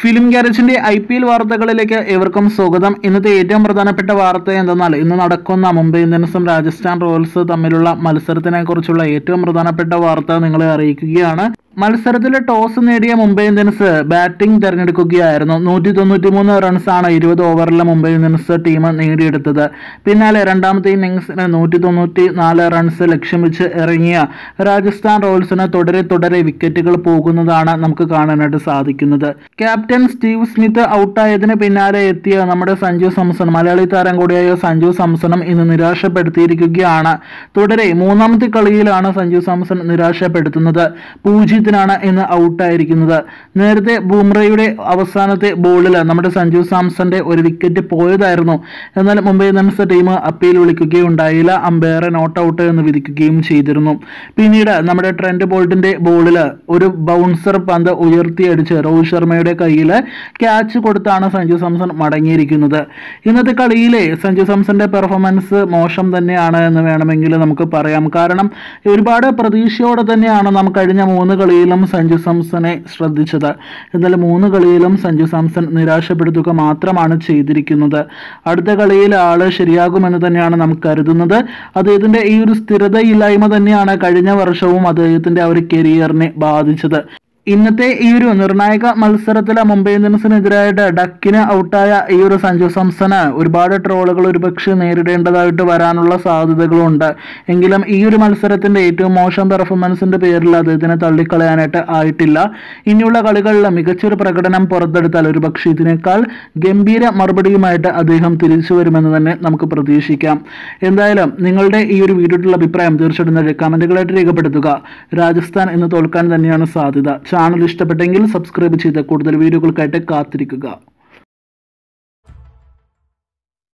film ഗ്യാരേജിന്റെ I P L വാർത്തകളിലേക്ക് ഏവർക്കും സ്വാഗതം ഇന്നത്തെ ഏറ്റവും പ്രധാനപ്പെട്ട വാർത്ത എന്തെന്നാൽ ഇന്ന് നടക്കുന്ന മുംബൈ ഇന്ത്യൻസും രാജസ്ഥാൻ റോയൽസ് തമ്മിലുള്ള മത്സരത്തിനെ കുറിച്ചുള്ള ഏറ്റവും പ്രധാനപ്പെട്ട വാർത്ത നിങ്ങളെ അറിയിക്കുകയാണ് മത്സരത്തിൽ ടോസ് നേടിയ മുംബൈ ഇന്ത്യൻസ് ബാറ്റിംഗ് തിരഞ്ഞെടുക്കുകയായിരുന്നു നൂറ്റി തൊണ്ണൂറ്റി മൂന്ന് റൺസാണ് ഇരുപത് ഓവറിലെ മുംബൈ ഇന്ത്യൻസ് ടീം നേടിയെടുത്തത് പിന്നാലെ രണ്ടാമത്തെ ഇന്നിംഗ്സിന് നൂറ്റി തൊണ്ണൂറ്റി നാല് റൺസ് ലക്ഷ്യം വെച്ച് ഇറങ്ങിയ രാജസ്ഥാൻ റോയൽസിന് തുടരെ തുടരെ വിക്കറ്റുകൾ പോകുന്നതാണ് നമുക്ക് കാണാനായിട്ട് സാധിക്കുന്നത് ക്യാപ്റ്റൻ സ്റ്റീവ് സ്മിത്ത് ഔട്ടായതിന് പിന്നാലെ എത്തിയ നമ്മുടെ സഞ്ജു സാംസൺ മലയാളി താരം കൂടിയായ സഞ്ജു സാംസണും ഇന്ന് നിരാശപ്പെടുത്തിയിരിക്കുകയാണ് തുടരെ മൂന്നാമത്തെ കളിയിലാണ് സഞ്ജു സാംസൺ നിരാശപ്പെടുത്തുന്നത് പൂജ്യത്തിനാണ് ഇന്ന് ഔട്ടായിരിക്കുന്നത് നേരത്തെ ബൂംറയുടെ അവസാനത്തെ ബോളിൽ നമ്മുടെ സഞ്ജു സാംസന്റെ ഒരു വിക്കറ്റ് പോയതായിരുന്നു എന്നാൽ മുംബൈ ഇന്ത്യൻസ് ടീം അപ്പീൽ വിളിക്കുകയുണ്ടായില്ല അമ്പയറെ നോട്ട് ഔട്ട് എന്ന് വിധിക്കുകയും ചെയ്തിരുന്നു പിന്നീട് നമ്മുടെ ട്രെൻഡ് ബോൾട്ടിന്റെ ബോളിൽ ഒരു ബൗൺസർ പന്ത് ഉയർത്തിയടിച്ച് രോഹിത് ശർമ്മയുടെ കയ്യിൽ ക്യാച്ച് കൊടുത്താണ് സഞ്ജു സാംസൺ മടങ്ങിയിരിക്കുന്നത് ഇന്നത്തെ കളിയിലെ സഞ്ജു സാംസന്റെ പെർഫോമൻസ് മോശം തന്നെയാണ് എന്ന് വേണമെങ്കിൽ നമുക്ക് പറയാം കാരണം ഒരുപാട് പ്രതീക്ഷയോടെ തന്നെയാണ് നാം കഴിഞ്ഞ മൂന്ന് കളിയിലും സഞ്ജു സാംസനെ ശ്രദ്ധിച്ചത് എന്നാൽ മൂന്ന് കളിയിലും സഞ്ജു സാംസൺ നിരാശപ്പെടുത്തുക മാത്രമാണ് ചെയ്തിരിക്കുന്നത് അടുത്ത കളിയിൽ ആള് ശരിയാകുമെന്ന് തന്നെയാണ് നാം കരുതുന്നത് അദ്ദേഹത്തിന്റെ ഈ ഒരു സ്ഥിരതയില്ലായ്മ തന്നെയാണ് കഴിഞ്ഞ വർഷവും അദ്ദേഹത്തിന്റെ ആ ഒരു കരിയറിനെ ബാധിച്ചത് ഇന്നത്തെ ഈ ഒരു നിർണായക മത്സരത്തിൽ മുംബൈ ഇന്ത്യൻസിനെതിരായിട്ട് ഡക്കിന് ഔട്ടായ ഈ ഒരു സഞ്ജു സാംസണ് ഒരുപാട് ട്രോളുകൾ ഒരുപക്ഷെ നേരിടേണ്ടതായിട്ട് വരാനുള്ള സാധ്യതകളുണ്ട് എങ്കിലും ഈ ഒരു മത്സരത്തിന്റെ ഏറ്റവും മോശം പെർഫോമൻസിന്റെ പേരിൽ അദ്ദേഹത്തിനെ തള്ളിക്കളയാനായിട്ട് ആയിട്ടില്ല ഇനിയുള്ള കളികളിൽ മികച്ചൊരു പ്രകടനം പുറത്തെടുത്താൽ ഒരുപക്ഷെ ഇതിനേക്കാൾ ഗംഭീര മറുപടിയുമായിട്ട് അദ്ദേഹം തിരിച്ചു വരുമെന്ന് തന്നെ നമുക്ക് പ്രതീക്ഷിക്കാം എന്തായാലും നിങ്ങളുടെ ഈ ഒരു വീഡിയോയിലുള്ള അഭിപ്രായം തീർച്ചയായിട്ടും കമന്റുകളായിട്ട് രേഖപ്പെടുത്തുക രാജസ്ഥാൻ ഇന്ന് തോൽക്കാൻ തന്നെയാണ് സാധ്യത ചാനൽ ഇഷ്ടപ്പെട്ടെങ്കിൽ സബ്സ്ക്രൈബ് ചെയ്ത് കൂടുതൽ വീഡിയോകൾക്കായിട്ട് കാത്തിരിക്കുക